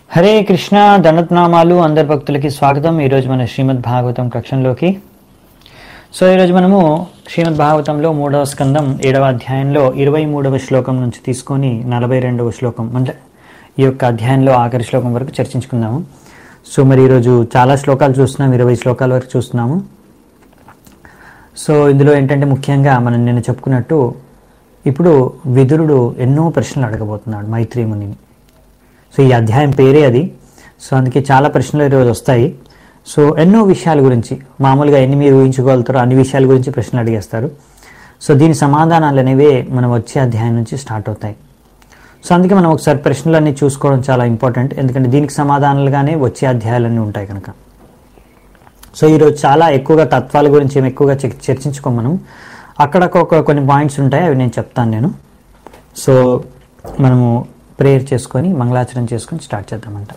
హరే కృష్ణ దండత్నామాలు అందరి భక్తులకి స్వాగతం ఈరోజు మన శ్రీమద్ భాగవతం కక్షంలోకి సో ఈరోజు మనము శ్రీమద్ భాగవతంలో మూడవ స్కందం ఏడవ అధ్యాయంలో ఇరవై మూడవ శ్లోకం నుంచి తీసుకొని నలభై రెండవ శ్లోకం అంటే ఈ యొక్క అధ్యాయంలో ఆఖరి శ్లోకం వరకు చర్చించుకుందాము సో మరి ఈరోజు చాలా శ్లోకాలు చూస్తున్నాం ఇరవై శ్లోకాల వరకు చూస్తున్నాము సో ఇందులో ఏంటంటే ముఖ్యంగా మనం నేను చెప్పుకున్నట్టు ఇప్పుడు విదురుడు ఎన్నో ప్రశ్నలు అడగబోతున్నాడు మైత్రి మునిని సో ఈ అధ్యాయం పేరే అది సో అందుకే చాలా ప్రశ్నలు ఈరోజు వస్తాయి సో ఎన్నో విషయాల గురించి మామూలుగా ఎన్ని మీరు ఊహించుకోగలుగుతారో అన్ని విషయాల గురించి ప్రశ్నలు అడిగేస్తారు సో దీని సమాధానాలు అనేవే మనం వచ్చే అధ్యాయం నుంచి స్టార్ట్ అవుతాయి సో అందుకే మనం ఒకసారి ప్రశ్నలన్నీ చూసుకోవడం చాలా ఇంపార్టెంట్ ఎందుకంటే దీనికి సమాధానాలుగానే వచ్చే అధ్యాయాలన్నీ ఉంటాయి కనుక సో ఈరోజు చాలా ఎక్కువగా తత్వాల గురించి ఏం ఎక్కువగా చర్చ- చర్చించుకోం మనం అక్కడొక కొన్ని పాయింట్స్ ఉంటాయి అవి నేను చెప్తాను నేను సో మనము ప్రేయర్ చేసుకొని మంగళాచరణ చేసుకొని స్టార్ట్ చేద్దామంట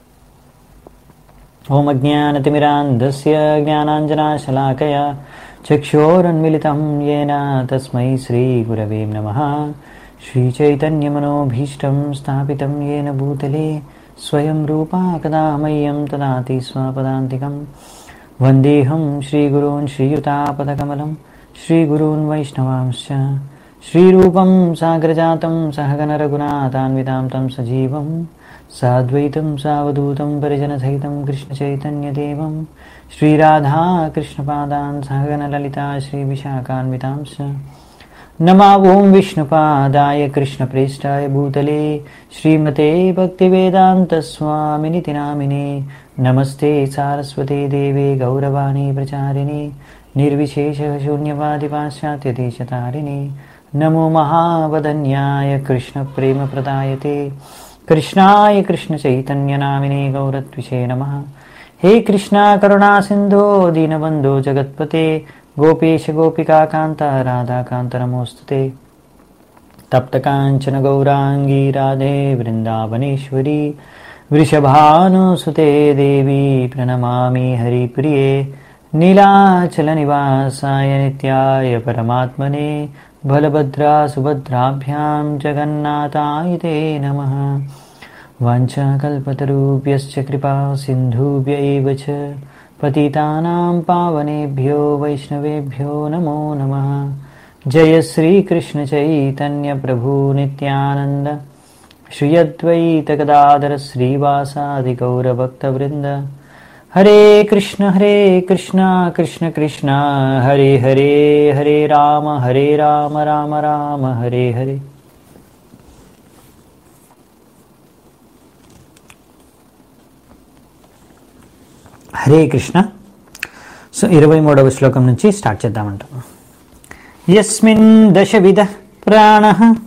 ఓం అజ్ఞానతిమిరాంధస్య జ్ఞానాంజనాశలాకయ చక్షోరన్మిళితం येन తస్మై శ్రీగురవే నమः श्रीचैतन्यमनोभीष्टं स्थापितं येन भूतले स्वयं रूपा कदा मह्यं ददाति स्वपदान्तिकं वन्देऽहं श्रीगुरून् श्रीयुतापदकमलं श्रीगुरून् वैष्णवांश्च श्रीरूपं साग्रजातं सहगनरघुनाथान्वितां तं सजीवं साद्वैतं सावधूतं परिजनसहितं कृष्णचैतन्यदेवं श्रीराधा कृष्णपादान् सहगनललिता श्रीविशाखान्वितांश्च नमा ॐ विष्णुपादाय कृष्णप्रेष्ठाय भूतले श्रीमते भक्तिवेदान्तस्वामिनिति नामिने नमस्ते सारस्वते देवे गौरवाणी प्रचारिणे निर्विशेषशून्यवादिपाश्चात्यदेशतारिणे नमो महावदन्याय कृष्णप्रेमप्रदायते कृष्णाय कृष्णचैतन्यनामिने गौरत्विषे नमः हे कृष्णा करुणासिन्धो दीनबन्धो जगत्पते गोपेश गोपिकान्त राधाकान्त नमोऽस्तु ते तप्तकाञ्चन गौराङ्गी राधे वृन्दावनेश्वरी वृषभानुसुते देवी प्रणमामि हरिप्रिये नीलाचलनिवासाय नित्याय परमात्मने बलभद्रा सुभद्राभ्यां जगन्नाथाय ते नमः वाञ्छाकल्पतरुभ्यश्च कृपा सिन्धुभ्य एव च पतितानां पावनेभ्यो वैष्णवेभ्यो नमो नमः जय श्रीकृष्णचैतन्यप्रभु नित्यानन्द श्री अद्वैतगदाधर श्रीवासादिगौरभक्तवृन्द हरे कृष्ण हरे कृष्ण कृष्ण कृष्ण हरे हरे हरे राम हरे राम राम राम हरे हरे హరే కృష్ణ సో ఇరవై మూడవ శ్లోకం నుంచి స్టార్ట్ చేద్దామంట యస్మిన్ దశవిధ ప్రాణ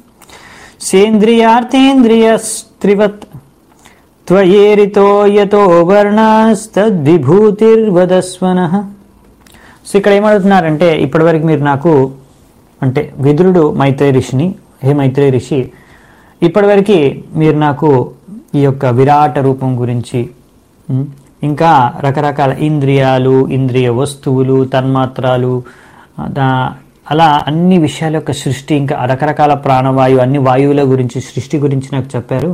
సేంద్రియార్థేంద్రియస్త్రివత్ త్వయేరితో యతో వర్ణస్తద్విభూతిర్వదస్వన సో ఇక్కడ ఏమడుగుతున్నారంటే ఇప్పటివరకు మీరు నాకు అంటే విదురుడు మైత్రేయ ఋషిని హే మైత్రేయ ఋషి ఇప్పటివరకు మీరు నాకు ఈ యొక్క విరాట రూపం గురించి ఉమ్, ఇంకా రకరకాల ఇంద్రియాలు ఇంద్రియ వస్తువులు తన్మాత్రాలు ఆ, దా- అలా అన్ని విషయాల యొక్క సృష్టి ఇంకా రకరకాల ప్రాణవాయువు అన్ని వాయువుల గురించి సృష్టి గురించి నాకు చెప్పారు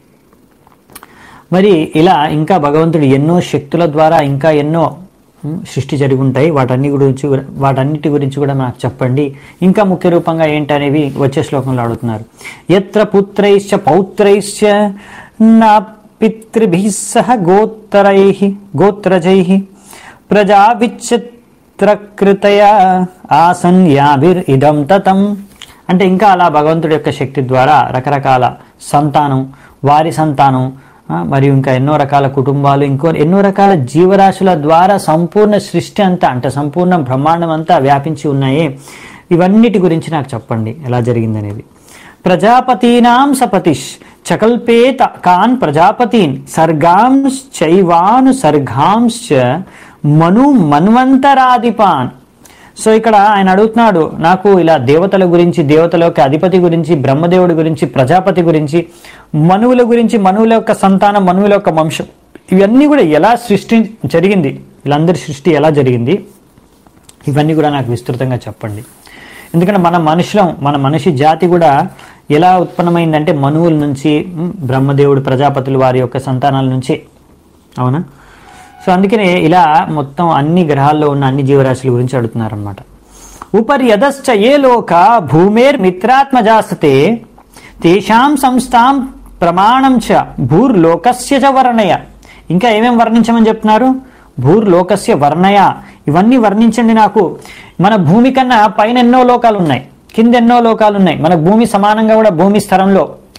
మరి ఇలా ఇంకా భగవంతుడు ఎన్నో శక్తుల ద్వారా ఇంకా ఎన్నో ఉమ్, సృష్టి జరిగి ఉంటాయి వాటన్ని గురించి కూడా- వాటన్నిటి గురించి కూడా నాకు చెప్పండి ఇంకా ముఖ్య రూపంగా ఏంటనేవి వచ్చే శ్లోకంలో అడుగుతున్నారు ఎత్ర పుత్రైశ్చ పౌత్రైశ్చ నా పితృభిः సహ గోత్తరై గోత్రజై ప్రజా విచిత్రకృతయ ఆసన్ యాభిర్ ఇదం తతం అంటే ఇంకా అలా భగవంతుడి యొక్క శక్తి ద్వారా రకరకాల సంతానం వారి సంతానం ఆ, మరియు ఇంకా ఎన్నో రకాల కుటుంబాలు ఇంకో ఎన్నో రకాల జీవరాశుల ద్వారా సంపూర్ణ సృష్టి అంతా అంటే సంపూర్ణ బ్రహ్మాండం అంతా వ్యాపించి ఉన్నాయి ఇవన్నిటి గురించి నాకు చెప్పండి ఎలా జరిగిందనేది ప్రజాపతీనాం సపతిష్ చకల్పేత కాన్ ప్రజాపతీన్ సర్గాంశ్చైవాను సర్గాంశ్చ మను మన్వంతరాధిపాన్ సో ఇక్కడ ఆయన అడుగుతున్నాడు నాకు ఇలా దేవతల గురించి దేవతల యొక్క అధిపతి గురించి బ్రహ్మదేవుడి గురించి ప్రజాపతి గురించి మనువుల గురించి మనువుల యొక్క సంతానం మనువుల యొక్క వంశం ఇవన్నీ కూడా ఎలా సృష్టి జరిగింది వీళ్ళందరి సృష్టి ఎలా జరిగింది ఇవన్నీ కూడా నాకు విస్తృతంగా చెప్పండి ఎందుకంటే మన మనుషులం మన మనిషి జాతి కూడా ఎలా ఉత్పన్నమైందంటే మనువుల నుంచి ఉమ్, బ్రహ్మదేవుడు ప్రజాపతులు వారి యొక్క సంతానాల నుంచి అవునా సో అందుకనే ఇలా మొత్తం అన్ని గ్రహాల్లో ఉన్న అన్ని జీవరాశుల గురించి అడుగుతున్నారనమాట ఉపరి యదశ్చ ఏ లోక భూమేర్ మిత్రాత్మజాస్తతే తేషాం సంస్థాం ప్రమాణం చ భూర్లోకస్య చ వర్ణయ ఇంకా ఏమేం వర్ణించమని చెప్తున్నారు భూర్లోకస్య వర్ణయ ఇవన్నీ వర్ణించండి నాకు మన భూమి కన్నా పైన ఎన్నో లోకాలు ఉన్నాయి కింద ఎన్నో లోకాలు ఉన్నాయి మన భూమి సమానంగా కూడా భూమి స్థలంలో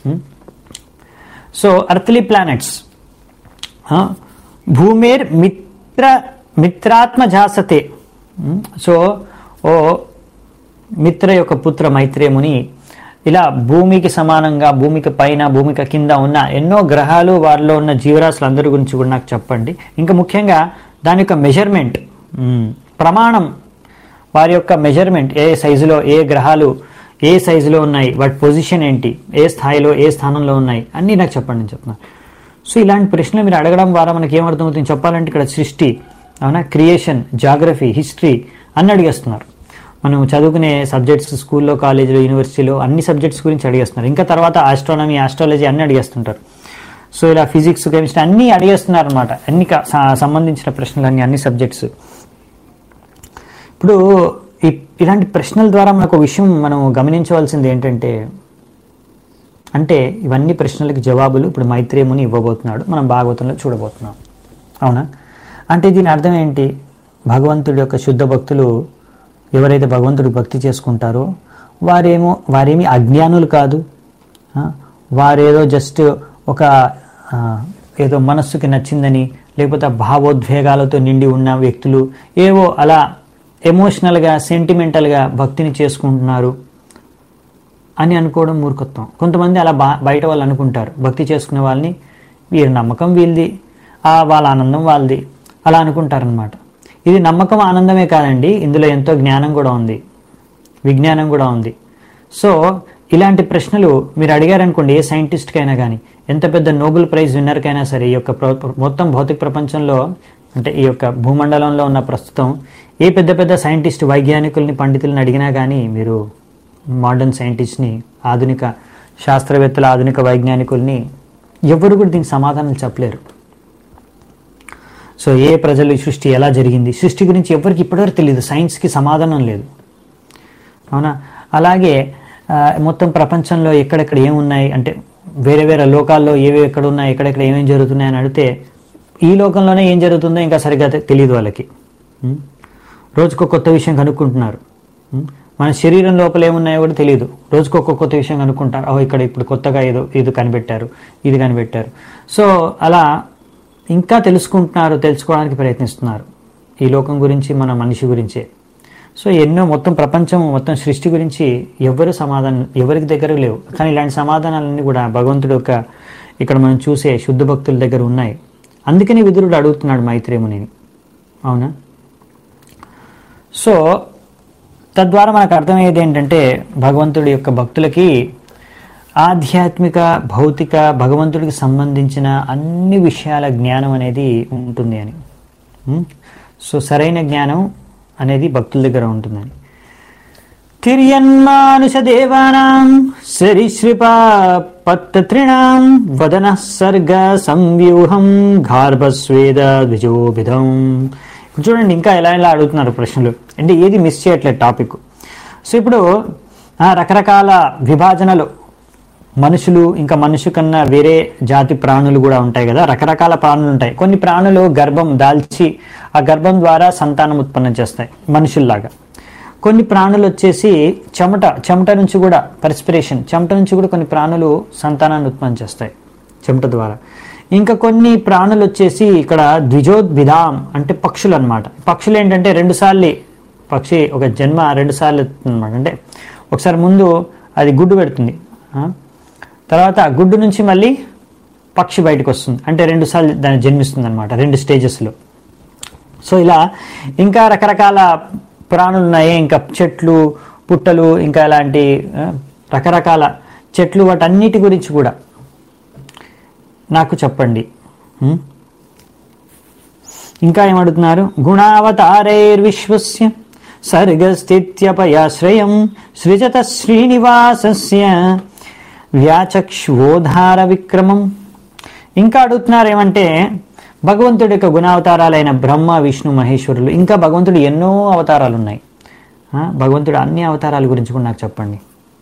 సో అర్త్లీ ప్లానెట్స్ ఆ, భూమేర్ మిత్ర మిత్రాత్మ జాసతే ఉమ్, సో ఓ మిత్ర యొక్క పుత్ర మైత్రేముని ఇలా భూమికి సమానంగా భూమికి పైన భూమికి కింద ఉన్న ఎన్నో గ్రహాలు వారిలో ఉన్న జీవరాశులు అందరి గురించి కూడా నాకు చెప్పండి ఇంకా ముఖ్యంగా దాని యొక్క మెజర్మెంట్ ప్రమాణం వారి యొక్క మెజర్మెంట్ ఏ సైజులో ఏ గ్రహాలు ఏ సైజులో ఉన్నాయి వాటి పొజిషన్ ఏంటి ఏ స్థాయిలో ఏ స్థానంలో ఉన్నాయి అన్నీ నాకు చెప్పండి అని చెప్తున్నాను సో ఇలాంటి ప్రశ్నలు మీరు అడగడం ద్వారా మనకి ఏమర్థమవుతుంది చెప్పాలంటే ఇక్కడ సృష్టి అవునా క్రియేషన్ జాగ్రఫీ హిస్టరీ అన్ని అడిగేస్తున్నారు మనం చదువుకునే సబ్జెక్ట్స్ స్కూల్లో కాలేజీలో యూనివర్సిటీలో అన్ని సబ్జెక్ట్స్ గురించి అడిగేస్తున్నారు ఇంకా తర్వాత ఆస్ట్రానమీ ఆస్ట్రాలజీ అన్ని అడిగేస్తుంటారు సో ఇలా ఫిజిక్స్ కెమిస్ట్రీ అన్నీ అడిగేస్తున్నారు అనమాట అన్ని క- స- సంబంధించిన ప్రశ్నలు అన్ని అన్ని సబ్జెక్ట్స్ ఇప్పుడు ఈ ఇలాంటి ప్రశ్నల ద్వారా మనకు ఒక విషయం మనం గమనించవలసింది ఏంటంటే అంటే ఇవన్నీ ప్రశ్నలకి జవాబులు ఇప్పుడు మైత్రేముని ఇవ్వబోతున్నాడు మనం భాగవతంలో చూడబోతున్నాం అవునా అంటే దీని అర్థం ఏంటి భగవంతుడి యొక్క శుద్ధ భక్తులు ఎవరైతే భగవంతుడి భక్తి చేసుకుంటారో వారేమో వారేమి అజ్ఞానులు కాదు ఆ, వారేదో జస్ట్ ఒక ఆ, ఏదో మనస్సుకి నచ్చిందని లేకపోతే భావోద్వేగాలతో నిండి ఉన్న వ్యక్తులు ఏవో అలా ఎమోషనల్గా సెంటిమెంటల్గా భక్తిని చేసుకుంటున్నారు అని అనుకోవడం మూర్ఖత్వం కొంతమంది అలా బా బయట వాళ్ళు అనుకుంటారు భక్తి చేసుకునే వాళ్ళని వీరి నమ్మకం వీళ్ళది ఆ వాళ్ళ ఆనందం వాళ్ళది అలా అనుకుంటారనమాట ఇది నమ్మకం ఆనందమే కాదండి ఇందులో ఎంతో జ్ఞానం కూడా ఉంది విజ్ఞానం కూడా ఉంది సో ఇలాంటి ప్రశ్నలు మీరు అడిగారనుకోండి ఏ సైంటిస్ట్కైనా కానీ ఎంత పెద్ద నోబెల్ ప్రైజ్ విన్నర్కైనా సరే ఈ యొక్క ప్ర- మొత్తం భౌతిక ప్రపంచంలో అంటే ఈ యొక్క భూమండలంలో ఉన్న ప్రస్తుతం ఏ పెద్ద పెద్ద సైంటిస్ట్ వైజ్ఞానికుల్ని పండితుల్ని అడిగినా కానీ మీరు మోడర్న్ సైంటిస్ట్ని ఆధునిక శాస్త్రవేత్తల ఆధునిక వైజ్ఞానికుల్ని ఎవరు కూడా దీనికి సమాధానం చెప్పలేరు సో ఏ ప్రజలు ఈ సృష్టి ఎలా జరిగింది సృష్టి గురించి ఎవరికి ఇప్పటివరకు తెలియదు సైన్స్కి సమాధానం లేదు అవునా అలాగే ఆ, మొత్తం ప్రపంచంలో ఎక్కడెక్కడ ఏమున్నాయి అంటే వేరే వేరే లోకాల్లో ఏవి ఎక్కడ ఉన్నాయి ఎక్కడెక్కడ ఏమేమి జరుగుతున్నాయి అని అడిగితే ఈ లోకంలోనే ఏం జరుగుతుందో ఇంకా సరిగ్గా తె- తెలియదు వాళ్ళకి ఉం? రోజుకో కొత్త విషయం కనుక్కుంటున్నారు ఉం? మన శరీరం లోపల ఏమున్నాయో కూడా తెలియదు రోజుకో ఒక్కొక్క కొత్త విషయం కనుక్కుంటారు ఓ ఇక్కడ ఇప్పుడు కొత్తగా ఏదో ఇది కనిపెట్టారు ఇది కనిపెట్టారు సో అలా ఇంకా తెలుసుకుంటున్నారు తెలుసుకోవడానికి ప్రయత్నిస్తున్నారు ఈ లోకం గురించి మన మనిషి గురించే సో ఎన్నో మొత్తం ప్రపంచం మొత్తం సృష్టి గురించి ఎవరు సమాధానం ఎవరికి దగ్గర లేవు కానీ ఇలాంటి సమాధానాలన్నీ కూడా భగవంతుడు యొక్క ఇక్కడ మనం చూసే శుద్ధ భక్తుల దగ్గర ఉన్నాయి అందుకని విదురుడు అడుగుతున్నాడు మైత్రేమునిని అవునా సో తద్వారా మనకు అర్థమయ్యేది ఏంటంటే భగవంతుడి యొక్క భక్తులకి ఆధ్యాత్మిక భౌతిక భగవంతుడికి సంబంధించిన అన్ని విషయాల జ్ఞానం అనేది ఉంటుంది అని ఉం? సో సరైన జ్ఞానం అనేది భక్తుల దగ్గర ఉంటుందని తిర్యన్మానుష దేవానాం సరిశ్రిప పత్తృణాం వదన సర్గ సంవ్యూహం గార్భస్వేద ద్విజోభిధం ఇప్పుడు చూడండి ఇంకా ఎలా ఎలా అడుగుతున్నారు ప్రశ్నలు అంటే ఏది మిస్ చేయట్లేదు టాపిక్ సో ఇప్పుడు ఆ, రకరకాల విభాజనలు మనుషులు ఇంకా మనిషి కన్నా వేరే జాతి ప్రాణులు కూడా ఉంటాయి కదా రకరకాల ప్రాణులు ఉంటాయి కొన్ని ప్రాణులు గర్భం దాల్చి ఆ గర్భం ద్వారా సంతానం ఉత్పన్నం చేస్తాయి మనుషుల్లాగా కొన్ని ప్రాణులు వచ్చేసి చెమట చెమట నుంచి కూడా పర్స్పిరేషన్ చెమట నుంచి కూడా కొన్ని ప్రాణులు సంతానాన్ని ఉత్పన్నం చేస్తాయి చెమట ద్వారా ఇంకా కొన్ని ప్రాణులు వచ్చేసి ఇక్కడ ద్విజోద్భిధాం అంటే పక్షులు అన్నమాట పక్షులు ఏంటంటే రెండుసార్లు పక్షి ఒక జన్మ రెండుసార్లు అనమాట అంటే ఒకసారి ముందు అది గుడ్డు పెడుతుంది ఆ? తర్వాత ఆ గుడ్డు నుంచి మళ్ళీ పక్షి బయటకు వస్తుంది అంటే రెండుసార్లు దాన్ని జన్మిస్తుంది అనమాట రెండు స్టేజెస్లో సో ఇలా ఇంకా రకరకాల ప్రాణులు ఉన్నాయి ఇంకా చెట్లు పుట్టలు ఇంకా ఇలాంటి ఆ, రకరకాల చెట్లు వాటన్నిటి గురించి కూడా నాకు చెప్పండి ఉం? ఇంకా ఏమడుగుతున్నారు గుణావతారైర్విశ్వస్య సర్గస్థిత్యపయాశ్రయం సృజత శ్రీనివాసస్య వ్యాచక్షోధార విక్రమం ఇంకా అడుగుతున్నారు ఏమంటే భగవంతుడి యొక్క గుణావతారాలైన బ్రహ్మ విష్ణు మహేశ్వరులు ఇంకా భగవంతుడు ఎన్నో అవతారాలు ఉన్నాయి ఆ, భగవంతుడు అన్ని అవతారాల గురించి కూడా నాకు చెప్పండి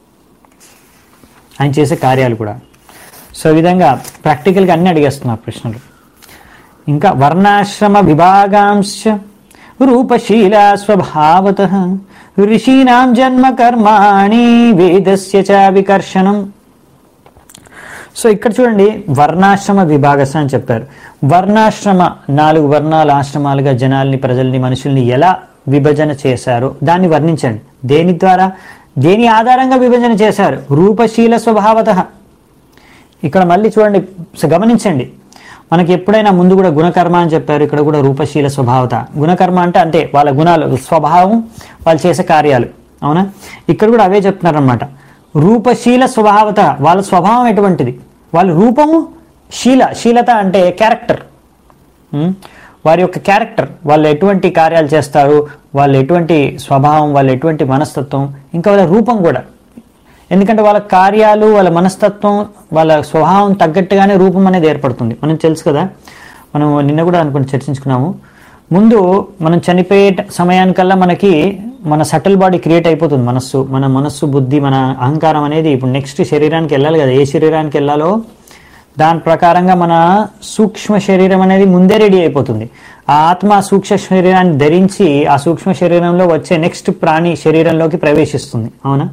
ఆయన చేసే కార్యాలు కూడా సో ఈ విధంగా ప్రాక్టికల్గా అన్ని అడిగేస్తున్నారు ప్రశ్నలు ఇంకా వర్ణాశ్రమ విభాగాంశ రూపశీల స్వభావత ఋషీనాం జన్మ కర్మాణి వేదస్య చ వికర్షణం సో ఇక్కడ చూడండి వర్ణాశ్రమ విభాగస అని చెప్పారు వర్ణాశ్రమ నాలుగు వర్ణాల ఆశ్రమాలుగా జనాల్ని ప్రజల్ని మనుషుల్ని ఎలా విభజన చేశారో దాన్ని వర్ణించండి దేని ద్వారా దేని ఆధారంగా విభజన చేశారు రూపశీల స్వభావత ఇక్కడ మళ్ళీ చూడండి స- గమనించండి మనకి ఎప్పుడైనా ముందు కూడా గుణకర్మ అని చెప్పారు ఇక్కడ కూడా రూపశీల స్వభావత గుణకర్మ అంటే అంతే వాళ్ళ గుణాలు స్వభావం వాళ్ళు చేసే కార్యాలు అవునా ఇక్కడ కూడా అవే చెప్తున్నారనమాట రూపశీల స్వభావత వాళ్ళ స్వభావం ఎటువంటిది వాళ్ళ రూపము శీల శీలత అంటే క్యారెక్టర్ ఉమ్, వారి యొక్క క్యారెక్టర్ వాళ్ళు ఎటువంటి కార్యాలు చేస్తారు వాళ్ళు ఎటువంటి స్వభావం వాళ్ళు ఎటువంటి మనస్తత్వం ఇంకా వాళ్ళ రూపం కూడా ఎందుకంటే వాళ్ళ కార్యాలు వాళ్ళ మనస్తత్వం వాళ్ళ స్వభావం తగ్గట్టుగానే రూపం అనేది ఏర్పడుతుంది మనం తెలుసు కదా మనం నిన్న కూడా అనుకుని చర్చించుకున్నాము ముందు మనం చనిపోయే ట- సమయానికల్లా మనకి మన సటిల్ బాడీ క్రియేట్ అయిపోతుంది మనస్సు మన మనస్సు బుద్ధి మన అహంకారం అనేది ఇప్పుడు నెక్స్ట్ శరీరానికి వెళ్ళాలి కదా ఏ శరీరానికి వెళ్ళాలో దాని ప్రకారంగా మన సూక్ష్మ శరీరం అనేది ముందే రెడీ అయిపోతుంది ఆ ఆత్మ ఆ సూక్ష్మ శరీరాన్ని ధరించి ఆ సూక్ష్మ శరీరంలో వచ్చే నెక్స్ట్ ప్రాణి శరీరంలోకి ప్రవేశిస్తుంది అవునా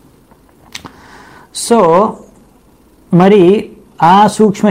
సో మరి ఆ సూక్ష్మ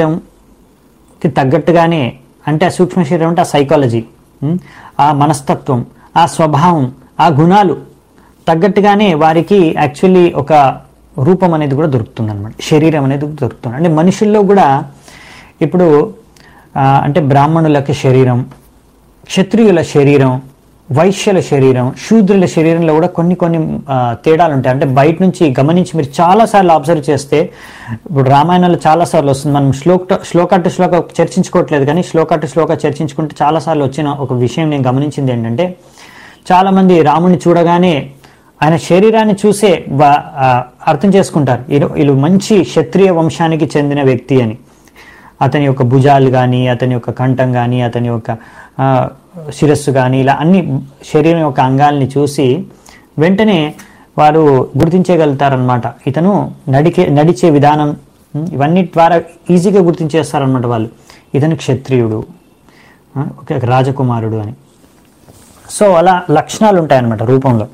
శరీరంకి తగ్గట్టుగానే అంటే ఆ సూక్ష్మ శరీరం అంటే ఆ సైకాలజీ ఉమ్, ఆ మనస్తత్వం ఆ స్వభావం ఆ గుణాలు తగ్గట్టుగానే వారికి యాక్చువల్లీ ఒక రూపం అనేది కూడా దొరుకుతుంది అనమాట శరీరం అనేది దొరుకుతుంది అంటే మనుషుల్లో కూడా ఇప్పుడు ఆ, అంటే బ్రాహ్మణులకి శరీరం క్షత్రియుల శరీరం వైశ్యుల శరీరం శూద్రుల శరీరంలో కూడా కొన్ని కొన్ని ఆ, తేడాలు ఉంటాయి అంటే బయట నుంచి గమనించి మీరు చాలాసార్లు అబ్జర్వ్ చేస్తే ఇప్పుడు రామాయణంలో చాలాసార్లు వస్తుంది మనం శ్లోక శ్లోక టు శ్లోక చర్చించుకోవట్లేదు కానీ శ్లోక టు శ్లోక చర్చించుకుంటే చాలాసార్లు వచ్చిన ఒక విషయం నేను గమనించింది ఏంటంటే చాలామంది రాముని చూడగానే ఆయన శరీరాన్ని చూసే వా- ఆ, అర్థం చేసుకుంటారు వీళ్ళు వీళ్ళు మంచి క్షత్రియ వంశానికి చెందిన వ్యక్తి అని అతని యొక్క భుజాలు కానీ అతని యొక్క కంఠం కానీ అతని యొక్క ఆ, శిరస్సు కానీ ఇలా అన్ని శరీరం యొక్క అంగాల్ని చూసి వెంటనే వారు గుర్తించగలుగుతారనమాట ఇతను నడికే నడిచే విధానం ఉమ్, ఇవన్నీ ద్వారా ఈజీగా గుర్తించేస్తారనమాట వాళ్ళు ఇతను క్షత్రియుడు ఆ, ఒక రాజకుమారుడు అని సో అలా లక్షణాలు ఉంటాయన్నమాట రూపంలో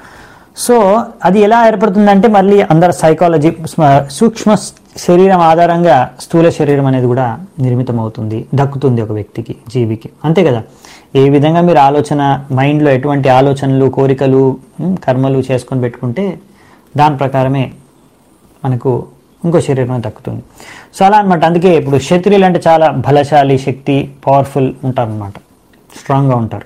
సో అది ఎలా ఏర్పడుతుందంటే మళ్ళీ అందరు సైకాలజీ స్మ- సూక్ష్మ శరీరం ఆధారంగా స్థూల శరీరం అనేది కూడా నిర్మితం అవుతుంది దక్కుతుంది ఒక వ్యక్తికి జీవికి అంతే కదా ఏ విధంగా మీరు ఆలోచన మైండ్లో ఎటువంటి ఆలోచనలు కోరికలు ఉమ్, కర్మలు చేసుకొని పెట్టుకుంటే దాని ప్రకారమే మనకు ఇంకో శరీరం దక్కుతుంది సో అలా అనమాట అందుకే ఇప్పుడు క్షత్రియులు అంటే చాలా బలశాలి శక్తి పవర్ఫుల్ ఉంటారనమాట స్ట్రాంగ్గా ఉంటారు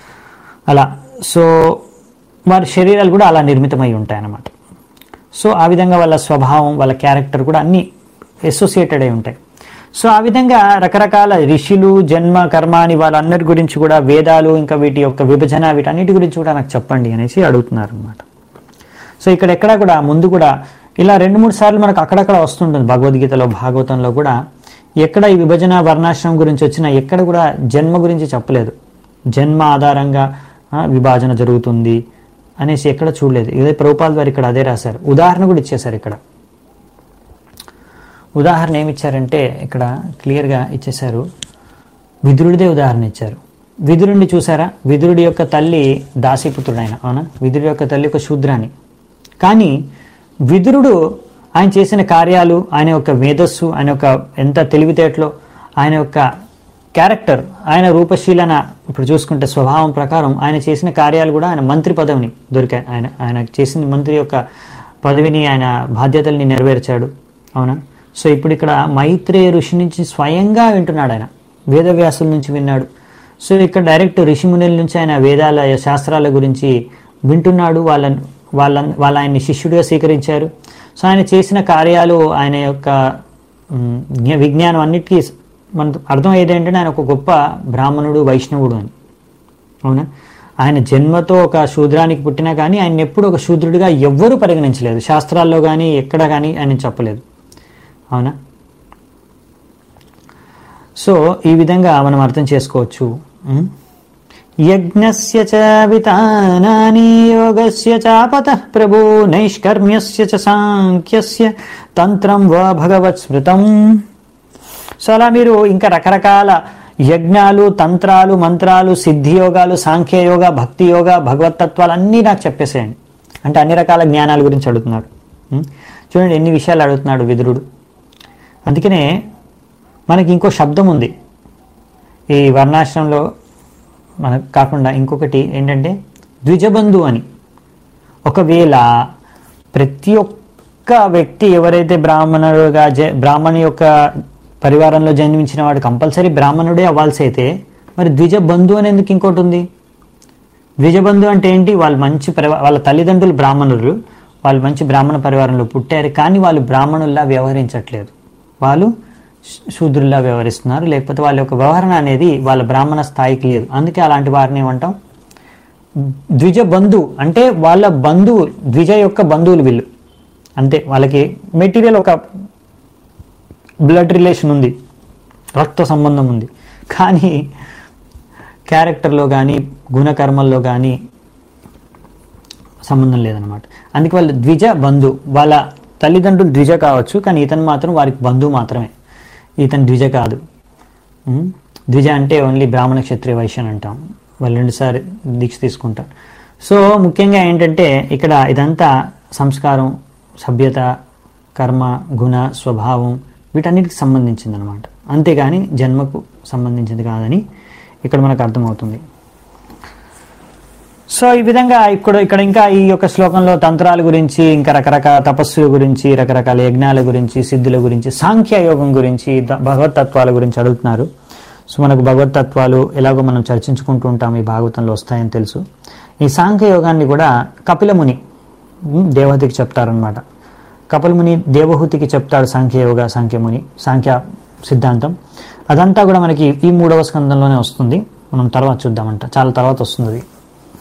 అలా సో వారి శరీరాలు కూడా అలా నిర్మితమై ఉంటాయి అన్నమాట సో ఆ విధంగా వాళ్ళ స్వభావం వాళ్ళ క్యారెక్టర్ కూడా అన్నీ అసోసియేటెడ్ అయి ఉంటాయి సో ఆ విధంగా రకరకాల ఋషులు జన్మ కర్మ అని వాళ్ళందరి గురించి కూడా వేదాలు ఇంకా వీటి యొక్క విభజన వీటన్నిటి గురించి కూడా నాకు చెప్పండి అనేసి అడుగుతున్నారు అనమాట సో ఇక్కడ ఎక్కడ కూడా ముందు కూడా ఇలా రెండు మూడు సార్లు మనకు అక్కడక్కడ వస్తుంటుంది భగవద్గీతలో భాగవతంలో కూడా ఎక్కడ ఈ విభజన వర్ణాశ్రమం గురించి వచ్చినా ఎక్కడ కూడా జన్మ గురించి చెప్పలేదు జన్మ ఆధారంగా ఆ, విభాజన జరుగుతుంది అనేసి ఎక్కడ చూడలేదు ఇదే ప్రభుపాల్ వారు ఇక్కడ అదే రాశారు ఉదాహరణ కూడా ఇచ్చేశారు ఇక్కడ ఉదాహరణ ఏమి ఇచ్చారంటే ఇక్కడ క్లియర్గా ఇచ్చేశారు విదురుడిదే ఉదాహరణ ఇచ్చారు విదురుడిని చూసారా విదురుడి యొక్క తల్లి దాసీపుత్రుడు ఆయన అవునా విదురుడి యొక్క తల్లి ఒక శూద్రాని కానీ విదురుడు ఆయన చేసిన కార్యాలు ఆయన యొక్క మేధస్సు ఆయన యొక్క ఎంత తెలివితేటలో ఆయన యొక్క క్యారెక్టర్ ఆయన రూపశీలన ఇప్పుడు చూసుకుంటే స్వభావం ప్రకారం ఆయన చేసిన కార్యాలు కూడా ఆయన మంత్రి పదవిని దొరికాయి ఆయన ఆయన చేసిన మంత్రి యొక్క పదవిని ఆయన బాధ్యతల్ని నెరవేర్చాడు అవునా సో ఇప్పుడు ఇక్కడ మైత్రేయ ఋషి నుంచి స్వయంగా వింటున్నాడు ఆయన వేదవ్యాసుల నుంచి విన్నాడు సో ఇక్కడ డైరెక్ట్ ఋషిమునుల నుంచి ఆయన వేదాల శాస్త్రాల గురించి వింటున్నాడు వాళ్ళ వాళ్ళ వాళ్ళ ఆయన్ని శిష్యుడిగా స్వీకరించారు సో ఆయన చేసిన కార్యాలు ఆయన యొక్క మ్, జ్ఞ- విజ్ఞానం అన్నిటికీ మనకు అర్థం ఏదేంటంటే ఆయన ఒక గొప్ప బ్రాహ్మణుడు వైష్ణవుడు అని అవునా ఆయన జన్మతో ఒక శూద్రానికి పుట్టినా కానీ ఆయన ఎప్పుడు ఒక శూద్రుడిగా ఎవ్వరూ పరిగణించలేదు శాస్త్రాల్లో కానీ ఎక్కడ కానీ ఆయన చెప్పలేదు అవునా సో ఈ విధంగా మనం అర్థం చేసుకోవచ్చు ఉం? యజ్ఞస్య చ వితానాని యోగస్య చాపత ప్రభు నైష్కర్మ్యస్య చ సాంఖ్యస్య తంత్రం వా భగవత్ స్మృతం సో అలా మీరు ఇంకా రకరకాల యజ్ఞాలు తంత్రాలు మంత్రాలు సిద్ధి యోగాలు సాంఖ్య యోగ భక్తి యోగ భగవతత్వాలు అన్నీ నాకు చెప్పేసేయండి అంటే అన్ని రకాల జ్ఞానాల గురించి అడుగుతున్నాడు ఉం? చూడండి ఎన్ని విషయాలు అడుగుతున్నాడు విదురుడు అందుకనే మనకి ఇంకో శబ్దం ఉంది ఈ వర్ణాశ్రమంలో మనకు కాకుండా ఇంకొకటి ఏంటంటే ద్విజబంధు అని ఒకవేళ ప్రతి ఒక్క వ్యక్తి ఎవరైతే బ్రాహ్మణుడుగా జ బ్రాహ్మణి యొక్క పరివారంలో జన్మించిన వాడు కంపల్సరీ బ్రాహ్మణుడే అవ్వాల్సి అయితే మరి ద్విజబంధు అని ఎందుకు ఇంకోటి ఉంది ద్విజబంధు అంటే ఏంటి వాళ్ళు మంచి పరివా వాళ్ళ తల్లిదండ్రులు బ్రాహ్మణులు వాళ్ళు మంచి బ్రాహ్మణ పరివారంలో పుట్టారు కానీ వాళ్ళు బ్రాహ్మణుల్లా వ్యవహరించట్లేదు వాళ్ళు శూ- శూద్రుల్లా వ్యవహరిస్తున్నారు లేకపోతే వాళ్ళ యొక్క వ్యవహరణ అనేది వాళ్ళ బ్రాహ్మణ స్థాయికి లేదు అందుకే అలాంటి వారిని ఏమంటాం ద్విజ బంధు అంటే వాళ్ళ బంధువు ద్విజ యొక్క బంధువులు వీళ్ళు అంతే వాళ్ళకి మెటీరియల్ ఒక బ్లడ్ రిలేషన్ ఉంది రక్త సంబంధం ఉంది కానీ క్యారెక్టర్లో కానీ గుణకర్మల్లో కానీ సంబంధం లేదనమాట అందుకే వాళ్ళు ద్విజ బంధు వాళ్ళ తల్లిదండ్రులు ద్విజ కావచ్చు కానీ ఇతను మాత్రం వారికి బంధువు మాత్రమే ఇతను ద్విజ కాదు ఉం? ద్విజ అంటే ఓన్లీ బ్రాహ్మణ క్షత్రియ వైశ్య అని అంటాం వాళ్ళు రెండుసారి దీక్ష తీసుకుంటారు సో ముఖ్యంగా ఏంటంటే ఇక్కడ ఇదంతా సంస్కారం సభ్యత కర్మ గుణ స్వభావం వీటన్నిటికి సంబంధించింది అనమాట అంతేగాని జన్మకు సంబంధించింది కాదని ఇక్కడ మనకు అర్థమవుతుంది సో ఈ విధంగా ఇక్కడ ఇక్కడ ఇంకా ఈ యొక్క శ్లోకంలో తంత్రాల గురించి ఇంకా రకరకాల తపస్సుల గురించి రకరకాల యజ్ఞాల గురించి సిద్ధుల గురించి సాంఖ్య యోగం గురించి ద- భగవతత్వాల గురించి అడుగుతున్నారు సో మనకు భగవతత్వాలు ఎలాగో మనం చర్చించుకుంటూ ఉంటాం ఈ భాగవతంలో వస్తాయని తెలుసు ఈ సాంఖ్య యోగాన్ని కూడా కపిలముని ఉమ్, దేవహతికి చెప్తారనమాట కపిలముని దేవహూతికి చెప్తాడు సాంఖ్య యోగ సాంఖ్యముని సాంఖ్య సిద్ధాంతం అదంతా కూడా మనకి ఈ మూడవ స్కందంలోనే వస్తుంది మనం తర్వాత చూద్దామంట చాలా తర్వాత వస్తుంది అది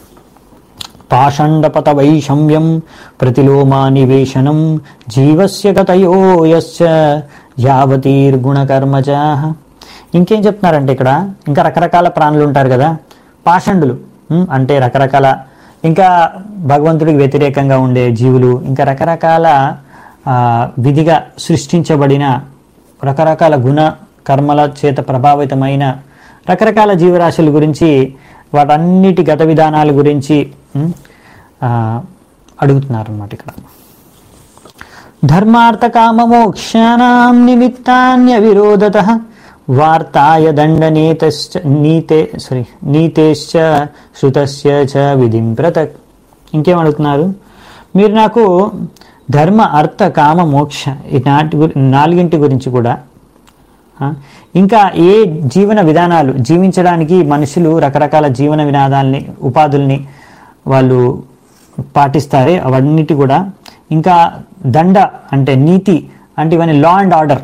పాషండపత వైషమ్యం ప్రతిలోమా నివేశనం జీవస్య గతయో యశ్చ యావతీర్గుణకర్మజ ఇంకేం చెప్తున్నారంటే ఇక్కడ ఇంకా రకరకాల ప్రాణులు ఉంటారు కదా పాషండులు ఉమ్, అంటే రకరకాల ఇంకా భగవంతుడికి వ్యతిరేకంగా ఉండే జీవులు ఇంకా రకరకాల ఆ, విధిగా సృష్టించబడిన రకరకాల గుణ కర్మల చేత ప్రభావితమైన రకరకాల జీవరాశుల గురించి వాటన్నిటి గత విధానాల గురించి ఉమ్, ఆ, అడుగుతున్నారన్నమాట ఇక్కడ ధర్మార్థకామమోక్షానాం నిమిత్తాన్య విరోధత వార్తాయ దండనీతశ్చ నీతే సారీ నీతేశ్చ శృతస్య చ విధిం ప్రతక్ ఇంకేం అడుగుతున్నారు మీరు నాకు ధర్మ అర్థ కామ మోక్ష ఈ నాటి గురి నాలుగింటి గురించి కూడా ఆ, ఇంకా ఏ జీవన విధానాలు జీవించడానికి మనుషులు రకరకాల జీవన వినాదాలని ఉపాధుల్ని వాళ్ళు పాటిస్తారే అవన్నిటి కూడా ఇంకా దండ అంటే నీతి అంటే ఇవన్నీ law and order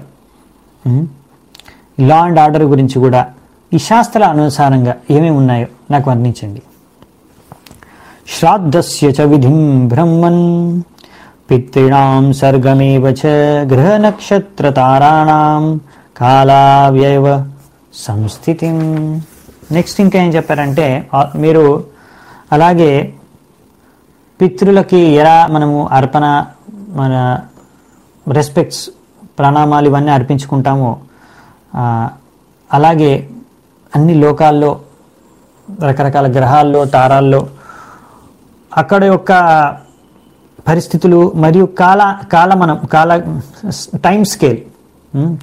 law and order గురించి కూడా ఈ శాస్త్రాల అనుసారంగా ఏమేమి ఉన్నాయో నాకు వర్ణించండి శ్రాద్ధస్య చ విధిం బ్రహ్మన్ పితॄణాం సర్గమేవ చ గ్రహనక్షత్రతారాణాం కాలావ్యవ సంస్థితిం నెక్స్ట్ ఇంకా ఏం చెప్పారంటే ఆ, మీరు అలాగే పితృలకి ఎలా మనము అర్పణ మన రెస్పెక్ట్స్ ప్రణామాలు ఇవన్నీ అర్పించుకుంటామో ఆ, అలాగే అన్ని లోకాల్లో రకరకాల గ్రహాల్లో తారాల్లో అక్కడ యొక్క పరిస్థితులు మరియు కాల కాలమనం కాల టైం స్కేల్ ఉమ్,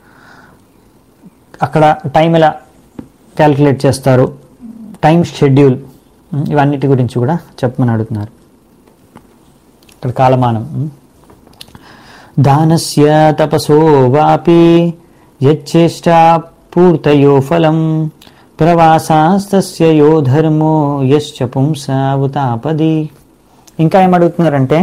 అక్కడ టైం ఎలా క్యాలిక్యులేట్ చేస్తారు టైం షెడ్యూల్ ఉమ్, ఇవన్నిటి గురించి కూడా చెప్పమని అడుగుతున్నారు ఇక్కడ కాలమానం ఉమ్. దానస్య తపసో వాపి యచ్చేష్టా పూర్తయో ఫలం ప్రవాసాస్తస్య యో ధర్మో యశ్చ పుంసావుతాపది ఇంకా ఏమడుగుతున్నారంటే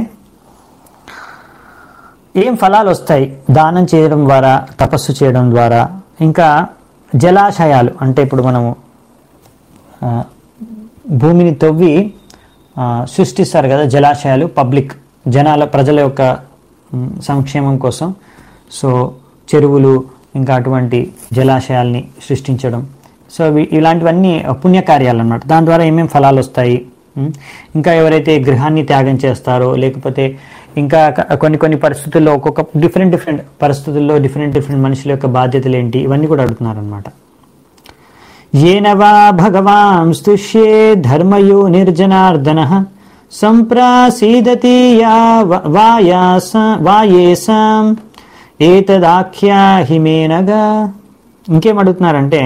ఏం ఫలాలు వస్తాయి దానం చేయడం ద్వారా తపస్సు చేయడం ద్వారా ఇంకా జలాశయాలు అంటే ఇప్పుడు మనము ఆ, భూమిని తవ్వి ఆ, సృష్టిస్తారు కదా జలాశయాలు పబ్లిక్ జనాల ప్రజల యొక్క మ్, సంక్షేమం కోసం సో చెరువులు ఇంకా అటువంటి జలాశయాల్ని సృష్టించడం సో ఇవి- ఇలాంటివన్నీ పుణ్యకార్యాలు అన్నమాట దాని ద్వారా ఏమేమి ఫలాలు వస్తాయి మ్, ఇంకా ఎవరైతే గృహాన్ని త్యాగం చేస్తారో లేకపోతే ఇంకా క- కొన్ని కొన్ని పరిస్థితుల్లో ఒక్కొక్క డిఫరెంట్ డిఫరెంట్ పరిస్థితుల్లో డిఫరెంట్ డిఫరెంట్ మనుషుల యొక్క బాధ్యతలు ఏంటి ఇవన్నీ కూడా అడుగుతున్నారు అనమాట येन वा भगवान् स्तुष्ये धर्मयो निर्जनार्दनः सम्प्रासीदति या वा- वायासा- వాయేసాం ఏతదాఖ్యాహిమేనగా ఇంకేం అడుగుతున్నారంటే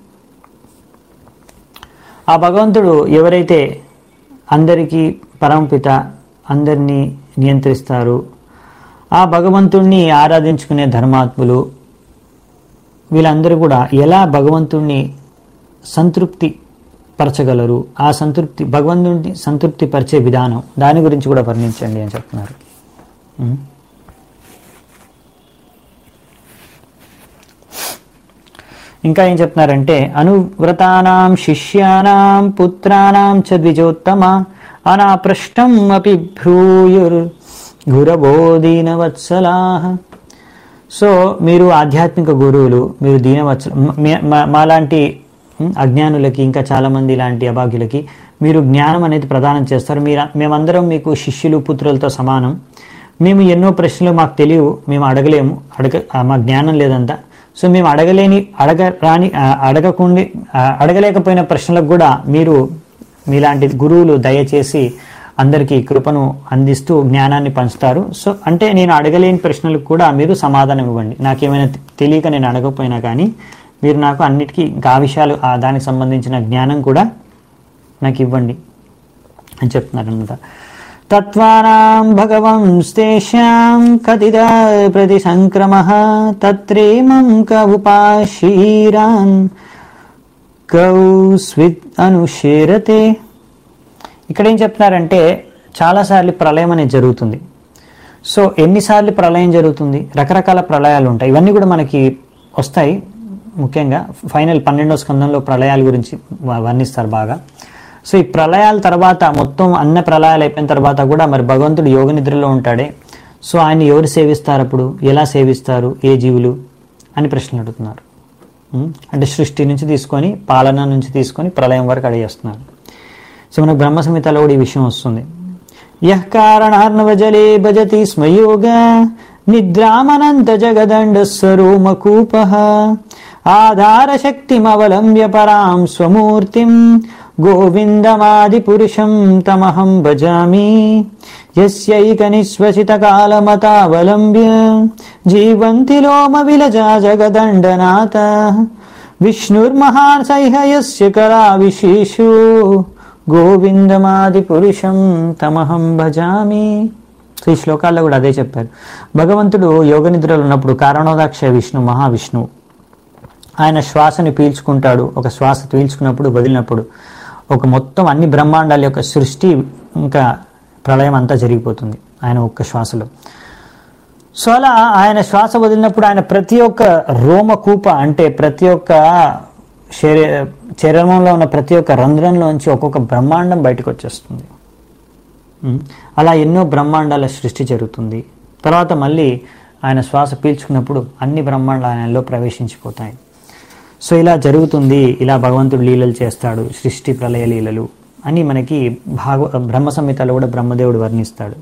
ఆ భగవంతుడు ఎవరైతే అందరికీ పరమపిత అందరినీ నియంత్రిస్తారు ఆ భగవంతుణ్ణి ఆరాధించుకునే ధర్మాత్ములు వీళ్ళందరూ కూడా ఎలా భగవంతుణ్ణి సంతృప్తి పరచగలరు ఆ సంతృప్తి భగవంతుడిని సంతృప్తి పరిచే విధానం దాని గురించి కూడా వర్ణించండి అని చెప్తున్నారు ఉం. ఇంకా ఏం చెప్తున్నారంటే అనువ్రతానాం శిష్యానాం పుత్రానాం చ ద్విజోత్తమ అనాపృష్టం అపి భ్రూయుర్ గురబోధీనవత్సలా సో మీరు ఆధ్యాత్మిక గురువులు మీరు దీనవత్స మ- మ- మాలాంటి ఉం, అజ్ఞానులకి ఇంకా చాలామంది ఇలాంటి అభాగ్యులకి మీరు జ్ఞానం అనేది ప్రదానం చేస్తారు మీరు మేమందరం మీకు శిష్యులు పుత్రులతో సమానం మేము ఎన్నో ప్రశ్నలు మాకు తెలియవు మేము అడగలేము అడగ ఆ, మా జ్ఞానం లేదంతా సో మేము అడగలేని అడగ రాని ఆ, అడగకుండా ఆ, అడగలేకపోయిన ప్రశ్నలకు కూడా మీరు మీలాంటి గురువులు దయచేసి అందరికీ కృపను అందిస్తూ జ్ఞానాన్ని పంచుతారు సో అంటే నేను అడగలేని ప్రశ్నలకు కూడా మీరు సమాధానం ఇవ్వండి నాకేమైనా తె- తెలియక నేను అడగకపోయినా కానీ మీరు నాకు అన్నిటికీ ఇంకా ఆ విషయాలు ఆ దానికి సంబంధించిన జ్ఞానం కూడా నాకు ఇవ్వండి అని చెప్తున్నారు అనమాట తత్వానాం భగవంస్తేషాం కథిత ప్రతి సంక్రమ తత్రేమం కవుపాశీరాన్ కౌ స్విత్ అనుషేరతే ఇక్కడ ఏం చెప్తున్నారంటే చాలాసార్లు ప్రళయం అనేది జరుగుతుంది సో ఎన్నిసార్లు ప్రళయం జరుగుతుంది రకరకాల ప్రళయాలు ఉంటాయి ఇవన్నీ కూడా మనకి వస్తాయి ముఖ్యంగా ఫైనల్ పన్నెండో స్కందంలో ప్రళయాల గురించి వ- వర్ణిస్తారు బాగా సో ఈ ప్రళయాల తర్వాత మొత్తం అన్న ప్రళయాలు అయిపోయిన తర్వాత కూడా మరి భగవంతుడు యోగ నిద్రలో ఉంటాడే సో ఆయన ఎవరు సేవిస్తారు అప్పుడు ఎలా సేవిస్తారు ఏ జీవులు అని ప్రశ్నలు అడుగుతున్నారు ఉం? అంటే సృష్టి నుంచి తీసుకొని పాలన నుంచి తీసుకొని ప్రళయం వరకు అడిగేస్తున్నారు సో మనకు బ్రహ్మ సంహితలో కూడా ఈ విషయం వస్తుంది యః కారణార్ణవ జలే భజతి స్మయోగ నిద్రామనంత జగదండ స్వరూమకూప ఆధార శక్తిమవలంబ్య పరాం స్వమూర్తిం గోవిందమాది పురుషం తమహం భజామి యస్యైక నిశ్వసిత కాలమతావలంబ్య జీవంతి లోమ విలజా జగదండనాథ విష్ణుర్మహాన్ సైహయస్య కళా విశేషో గోవిందమాది పురుషం తమహం భజామి సో ఈ శ్లోకాల్లో కూడా అదే చెప్పారు భగవంతుడు యోగ నిద్రలో ఉన్నప్పుడు కారణోదాక్ష విష్ణు మహావిష్ణువు ఆయన శ్వాసని పీల్చుకుంటాడు ఒక శ్వాస పీల్చుకున్నప్పుడు వదిలినప్పుడు ఒక మొత్తం అన్ని బ్రహ్మాండాల యొక్క సృష్టి ఇంకా ప్రళయం అంతా జరిగిపోతుంది ఆయన ఒక్క శ్వాసలో సో అలా ఆయన శ్వాస వదిలినప్పుడు ఆయన ప్రతి ఒక్క రోమకూప అంటే ప్రతి ఒక్క శరీ చర్మంలో ఉన్న ప్రతి ఒక్క రంధ్రంలోంచి ఒక్కొక్క బ్రహ్మాండం బయటకు వచ్చేస్తుంది ఉం. అలా ఎన్నో బ్రహ్మాండాల సృష్టి జరుగుతుంది తర్వాత మళ్ళీ ఆయన శ్వాస పీల్చుకున్నప్పుడు అన్ని బ్రహ్మాండాలు ఆయనలో ప్రవేశించిపోతాయి సో ఇలా జరుగుతుంది ఇలా భగవంతుడు లీలలు చేస్తాడు సృష్టి ప్రళయ లీలలు అని మనకి భాగ బ్రహ్మ సంహితలో కూడా బ్రహ్మదేవుడు వర్ణిస్తాడు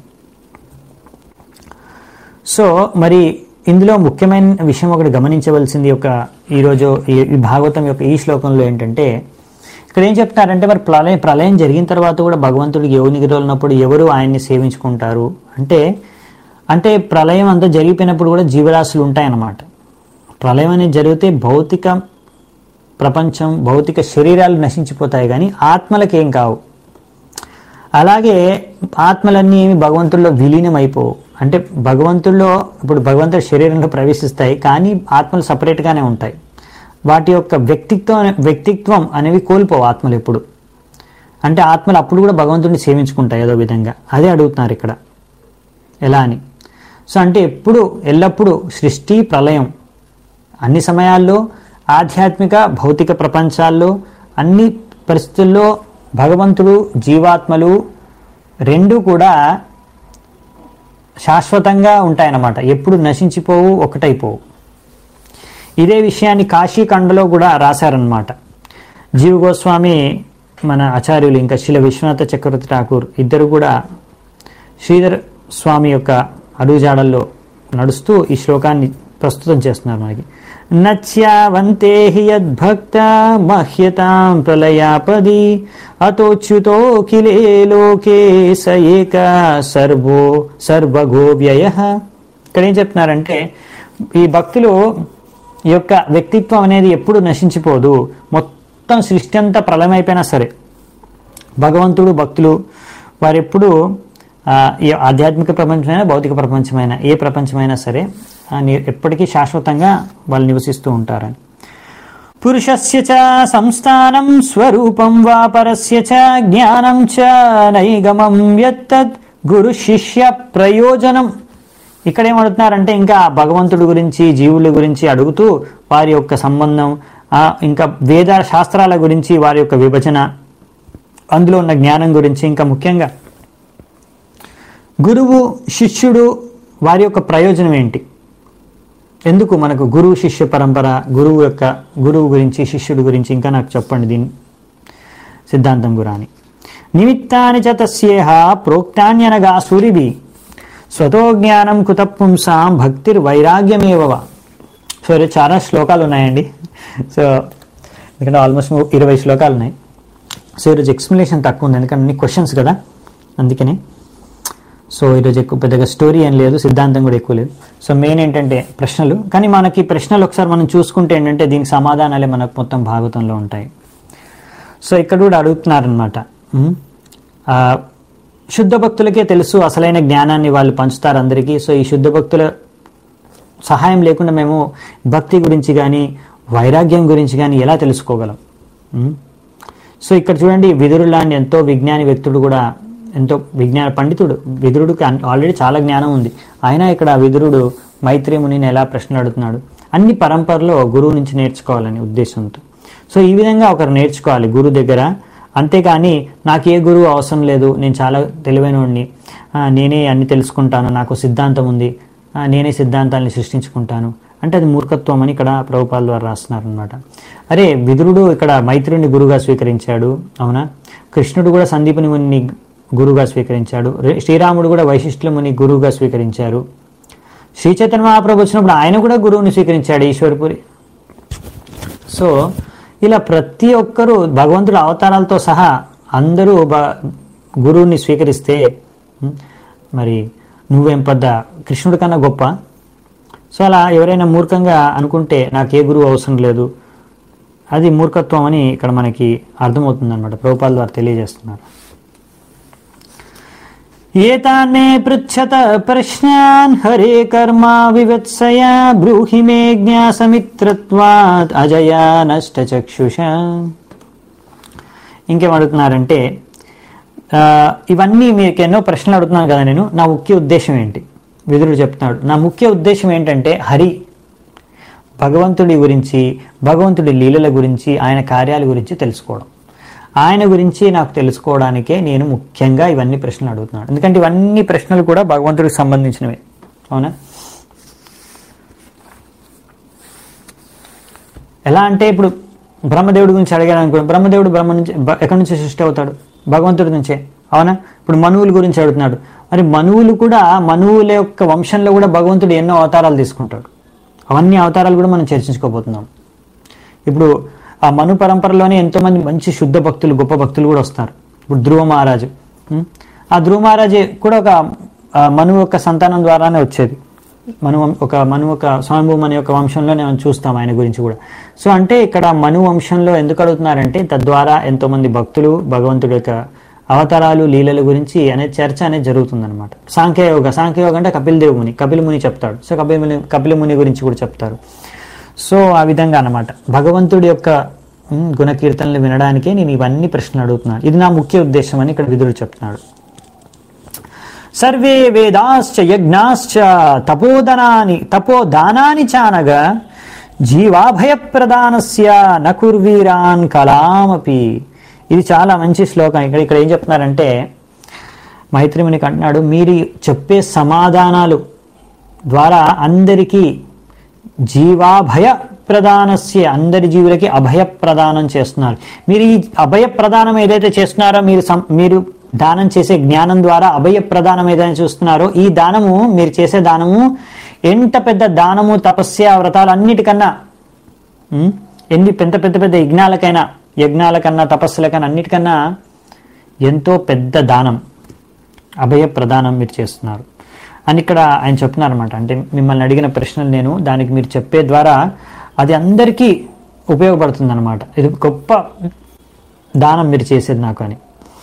సో మరి ఇందులో ముఖ్యమైన విషయం ఒకటి గమనించవలసింది ఒక ఈరోజు ఈ ఈ భాగవతం యొక్క ఈ శ్లోకంలో ఏంటంటే ఇక్కడ ఏం చెప్తారంటే మరి ప్రళయం ప్రళయం జరిగిన తర్వాత కూడా భగవంతుడికి యోగి నిగ్రహం ఉన్నప్పుడు ఎవరు ఆయన్ని సేవించుకుంటారు అంటే అంటే ప్రళయం అంతా జరిగిపోయినప్పుడు కూడా జీవరాశులు ఉంటాయన్నమాట ప్రళయం అనేది జరిగితే భౌతిక ప్రపంచం భౌతిక శరీరాలు నశించిపోతాయి కానీ ఆత్మలకి ఏం కావు అలాగే ఆత్మలన్నీ ఏమి భగవంతుల్లో విలీనం అయిపోవు అంటే భగవంతుల్లో ఇప్పుడు భగవంతుడి శరీరంలో ప్రవేశిస్తాయి కానీ ఆత్మలు సపరేట్గానే ఉంటాయి వాటి యొక్క వ్యక్తిత్వం వ్యక్తిత్వం అనేవి కోల్పోవు ఆత్మలు ఎప్పుడు అంటే ఆత్మలు అప్పుడు కూడా భగవంతుడిని సేవించుకుంటాయి ఏదో విధంగా అదే అడుగుతున్నారు ఇక్కడ ఎలా అని సో అంటే ఎప్పుడు ఎల్లప్పుడూ సృష్టి ప్రళయం అన్ని సమయాల్లో ఆధ్యాత్మిక భౌతిక ప్రపంచాల్లో అన్ని పరిస్థితుల్లో భగవంతుడు జీవాత్మలు రెండు కూడా శాశ్వతంగా ఉంటాయన్నమాట ఎప్పుడు నశించిపోవు ఒకటైపోవు ఇదే విషయాన్ని కాశీఖండలో కూడా రాశారనమాట జీవ గోస్వామి మన ఆచార్యులు ఇంకా శిల విశ్వనాథ చక్రవర్తి ఠాకూర్ ఇద్దరు కూడా శ్రీధర్ స్వామి యొక్క అడుగుజాడల్లో నడుస్తూ ఈ శ్లోకాన్ని ప్రస్తుతం చేస్తున్నారు మనకి నచ్యావంతే హి యద్భక్త మహ్యతాం ప్రళయాపది అతోచ్యుతో కిలే లోకే స ఏక సర్వో సర్వగో వ్యయ ఇక్కడ ఏం చెప్తున్నారంటే ఈ భక్తులు యొక్క వ్యక్తిత్వం అనేది ఎప్పుడు నశించిపోదు మొత్తం సృష్టి అంతా ప్రళయమైపోయినా సరే భగవంతుడు భక్తులు వారెప్పుడు ఆ, ఈ ఆధ్యాత్మిక ప్రపంచమైనా భౌతిక ప్రపంచమైనా ఏ ప్రపంచమైనా సరే ఆ, ని- ఎప్పటికీ శాశ్వతంగా వాళ్ళు నివసిస్తూ ఉంటారని పురుషస్య చ సంస్థానం స్వరూపం వా పరస్య చ జ్ఞానం చ నైగమం యత్తద్ గురు శిష్య ప్రయోజనం ఇక్కడ ఏమడుగుతున్నారంటే ఇంకా భగవంతుడి గురించి జీవుల గురించి అడుగుతూ వారి యొక్క సంబంధం ఆ, ఇంకా వేద శాస్త్రాల గురించి వారి యొక్క విభజన అందులో ఉన్న జ్ఞానం గురించి ఇంకా ముఖ్యంగా గురువు శిష్యుడు వారి యొక్క ప్రయోజనం ఏంటి ఎందుకు మనకు గురువు శిష్య పరంపర గురువు యొక్క గురువు గురించి శిష్యుడి గురించి ఇంకా నాకు చెప్పండి దీని సిద్ధాంతం గురాని నిమిత్తాని చ తస్యేహ ప్రోక్తాన్యనగా సూరిభి స్వతో జ్ఞానం కుతపుంసాం భక్తిర్ వైరాగ్యమేవవ సో ఇది చాలా శ్లోకాలు ఉన్నాయండి సో ఎందుకంటే ఆల్మోస్ట్ ఇరవై శ్లోకాలు ఉన్నాయి సో ఈరోజు ఎక్స్ప్లెనేషన్ తక్కువ ఉంది ఎందుకంటే అన్ని క్వశ్చన్స్ కదా అందుకనే సో ఈరోజు ఎక్కువ పెద్దగా స్టోరీ ఏం లేదు సిద్ధాంతం కూడా ఎక్కువ లేదు సో మెయిన్ ఏంటంటే ప్రశ్నలు కానీ మనకి ప్రశ్నలు ఒకసారి మనం చూసుకుంటే ఏంటంటే దీనికి సమాధానాలే మనకు మొత్తం భాగవతంలో ఉంటాయి సో ఇక్కడ కూడా అడుగుతున్నారనమాట శుద్ధ భక్తులకే తెలుసు అసలైన జ్ఞానాన్ని వాళ్ళు పంచుతారు అందరికీ సో ఈ శుద్ధ భక్తుల సహాయం లేకుండా మేము భక్తి గురించి కానీ వైరాగ్యం గురించి కానీ ఎలా తెలుసుకోగలం ఉమ్? సో ఇక్కడ చూడండి విదురు లాంటి ఎంతో విజ్ఞాని వ్యక్తుడు కూడా ఎంతో విజ్ఞాన పండితుడు విదురుడికి ఆల్రెడీ చాలా జ్ఞానం ఉంది అయినా ఇక్కడ విదురుడు మైత్రి మునిని ఎలా ప్రశ్నలు అడుగుతున్నాడు అన్ని పరంపరలో గురువు నుంచి నేర్చుకోవాలని ఉద్దేశంతో సో ఈ విధంగా ఒకరు నేర్చుకోవాలి గురువు దగ్గర అంతేకాని నాకు ఏ గురువు అవసరం లేదు నేను చాలా తెలివైనవాడిని ఆ, నేనే అన్ని తెలుసుకుంటాను నాకు సిద్ధాంతం ఉంది ఆ, నేనే సిద్ధాంతాన్ని సృష్టించుకుంటాను అంటే అది మూర్ఖత్వం అని ఇక్కడ ప్రభుపాల ద్వారా రాస్తున్నారు అనమాట అరే విదురుడు ఇక్కడ మైత్రుని గురుగా స్వీకరించాడు అవునా కృష్ణుడు కూడా సందీపుని ముని గురుగా స్వీకరించాడు రే- శ్రీరాముడు కూడా వైశిష్ఠుల ముని గురువుగా స్వీకరించారు శ్రీ చైతన్య మహాప్రభు వచ్చినప్పుడు ఆయన కూడా గురువుని స్వీకరించాడు ఈశ్వరపురి సో ఇలా ప్రతి ఒక్కరూ భగవంతుడి అవతారాలతో సహా అందరూ బ- గురువుని స్వీకరిస్తే ఉం, మరి నువ్వేం పెద్ద కృష్ణుడి కన్నా గొప్ప సో అలా ఎవరైనా మూర్ఖంగా అనుకుంటే నాకు ఏ గురువు అవసరం లేదు అది మూర్ఖత్వం అని ఇక్కడ మనకి అర్థమవుతుంది అనమాట ప్రభుపాల ద్వారా తెలియజేస్తున్నారు ఏతాన్మే పృచ్ఛత ప్రశ్నాన్ హరే కర్మ వివత్సయ బ్రూహి మే జ్ఞాసమిత్రత్వాత్ అజయ నష్టచక్షుష ఇంకేం అడుగుతున్నారంటే ఆ, ఇవన్నీ మీకు ఎన్నో ప్రశ్నలు అడుగుతున్నాను కదా నేను నా ముఖ్య ఉద్దేశం ఏంటి విదురుడు చెప్తున్నాడు నా ముఖ్య ఉద్దేశం ఏంటంటే హరి భగవంతుడి గురించి భగవంతుడి లీలల గురించి ఆయన కార్యాల గురించి తెలుసుకోవడం ఆయన గురించి నాకు తెలుసుకోవడానికే నేను ముఖ్యంగా ఇవన్నీ ప్రశ్నలు అడుగుతున్నాను ఎందుకంటే ఇవన్నీ ప్రశ్నలు కూడా భగవంతుడికి సంబంధించినవే అవునా ఎలా అంటే ఇప్పుడు బ్రహ్మదేవుడి గురించి అడిగాను అనుకోండి బ్రహ్మదేవుడు బ్రహ్మ నుంచి బ- ఎక్కడి నుంచి సృష్టి అవుతాడు భగవంతుడి నుంచే అవునా ఇప్పుడు మనువుల గురించి అడుగుతున్నాడు మరి మనువులు కూడా మనువుల యొక్క వంశంలో కూడా భగవంతుడు ఎన్నో అవతారాలు తీసుకుంటాడు అవన్నీ అవతారాలు కూడా మనం చర్చించుకోబోతున్నాం ఇప్పుడు ఆ మను పరంపరలోనే ఎంతో మంది మంచి శుద్ధ భక్తులు గొప్ప భక్తులు కూడా వస్తారు ఇప్పుడు ధ్రువ మహారాజు ఉం? ఆ ధ్రువ మహారాజే కూడా ఒక ఆ, మనువు యొక్క సంతానం ద్వారానే వచ్చేది మను వం- ఒక మను ఒక స్వామిభూ మన యొక్క వంశంలోనే మనం చూస్తాం ఆయన గురించి కూడా సో అంటే ఇక్కడ మను వంశంలో ఎందుకు అడుగుతున్నారంటే తద్వారా ఎంతో మంది భక్తులు భగవంతుడి యొక్క అవతారాలు లీలల గురించి అనే చర్చ అనేది జరుగుతుంది అనమాట సాంఖ్యయోగ సాంఖ్యయోగ అంటే కపిల్ దేవ్ ముని కపిల్ ముని చెప్తాడు సో కపిల్ ముని కపిల ముని గురించి కూడా చెప్తారు సో ఆ విధంగా అన్నమాట భగవంతుడి యొక్క ఉమ్, గుణకీర్తనలు వినడానికే నేను ఇవన్నీ ప్రశ్నలు అడుగుతున్నాను ఇది నా ముఖ్య ఉద్దేశం అని ఇక్కడ విదురుడు చెప్తున్నాడు సర్వే వేదాశ్చ యజ్ఞాశ్చ తపోదనాని తపోదానాని చానగా జీవాభయప్రదానస్య నకుర్వీరాన్ కలామపి ఇది చాలా మంచి శ్లోకం ఇక్కడ ఇక్కడ ఏం చెప్తున్నారంటే మైత్రిమునికి అంటున్నాడు మీరు చెప్పే సమాధానాలు ద్వారా అందరికీ జీవాభయ ప్రదానస్య అందరి జీవులకి అభయ ప్రదానం చేస్తున్నారు మీరు ఈ అభయ ప్రదానం ఏదైతే చేస్తున్నారో మీరు సం- మీరు దానం చేసే జ్ఞానం ద్వారా అభయ ప్రదానం ఏదైతే చూస్తున్నారో ఈ దానము మీరు చేసే దానము ఎంత పెద్ద దానము తపస్య వ్రతాలు అన్నిటికన్నా ఉం? ఎన్ని పెద్ద పెద్ద పెద్ద యజ్ఞాలకైనా యజ్ఞాలకన్నా తపస్సులకన్నా అన్నిటికన్నా ఎంతో పెద్ద దానం అభయ ప్రదానం మీరు చేస్తున్నారు అని ఇక్కడ ఆయన చెప్తున్నారు అనమాట అంటే మిమ్మల్ని అడిగిన ప్రశ్నలు నేను దానికి మీరు చెప్పే ద్వారా అది అందరికీ ఉపయోగపడుతుంది అనమాట ఇది గొప్ప దానం మీరు చేసేది నాకు అని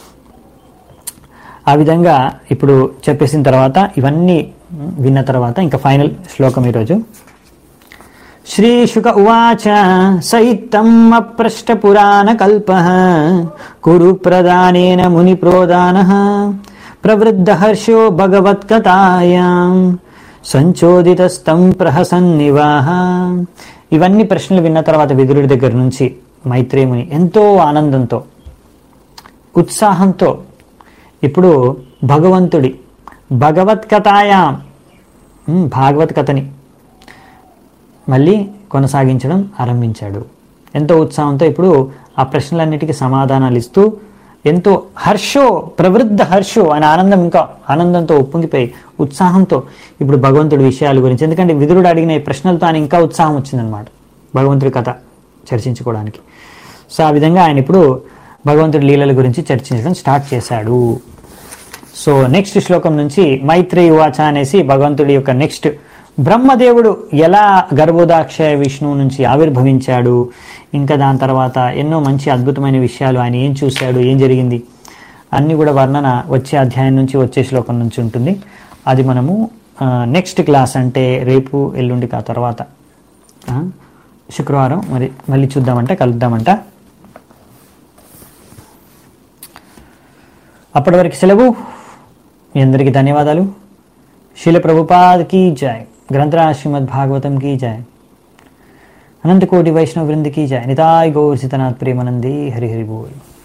ఆ విధంగా ఇప్పుడు చెప్పేసిన తర్వాత ఇవన్నీ విన్న తర్వాత ఇంకా ఫైనల్ శ్లోకం ఈరోజు శ్రీశుక ఉవాచ సైత్తम् అప్రష్టపురాణకల్పः కురు ప్రదానేన మునిప్రోదానः ప్రవృద్ధహర్షో భగవత్కథాయాం సంచోదితస్తం ప్రహసన్నివాహ ఇవన్నీ ప్రశ్నలు విన్న తర్వాత విదురుడి దగ్గర నుంచి మైత్రేముని ఎంతో ఆనందంతో ఉత్సాహంతో ఇప్పుడు భగవంతుడి భగవత్కథాయాం ఉమ్, భాగవత్ కథని మళ్ళీ కొనసాగించడం ఆరంభించాడు ఎంతో ఉత్సాహంతో ఇప్పుడు ఆ ప్రశ్నలన్నిటికీ సమాధానాలు ఇస్తూ ఎంతో హర్షో ప్రవృద్ధ హర్షో ఆయన ఆనందం ఇంకా ఆనందంతో ఉప్పొంగిపోయి ఉత్సాహంతో ఇప్పుడు భగవంతుడి విషయాల గురించి ఎందుకంటే విదురుడు అడిగిన ఈ ప్రశ్నలతో ఆయన ఇంకా ఉత్సాహం వచ్చిందనమాట భగవంతుడి కథ చర్చించుకోవడానికి సో ఆ విధంగా ఆయన ఇప్పుడు భగవంతుడి లీలల గురించి చర్చించడం స్టార్ట్ చేశాడు సో నెక్స్ట్ శ్లోకం నుంచి మైత్రి వాచ అనేసి భగవంతుడి యొక్క నెక్స్ట్ బ్రహ్మదేవుడు ఎలా గర్భోదాక్షయ విష్ణువు నుంచి ఆవిర్భవించాడు ఇంకా దాని తర్వాత ఎన్నో మంచి అద్భుతమైన విషయాలు ఆయన ఏం చూశాడు ఏం జరిగింది అన్నీ కూడా వర్ణన వచ్చే అధ్యాయం నుంచి వచ్చే శ్లోకం నుంచి ఉంటుంది అది మనము నెక్స్ట్ క్లాస్ అంటే రేపు ఎల్లుండికి ఆ తర్వాత ఆ, శుక్రవారం మరి మళ్ళీ చూద్దామంట కలుద్దామంట అప్పటి వరకు సెలవు మీ అందరికీ ధన్యవాదాలు శిల ప్రభుపాద్ की जय ग्रंथराज श्रीमद् भागवतम की जय अनंत कोटि वैष्णव वृंद की जय निताय गौर सितनाथ प्रेमानंदी हरि हरि बोल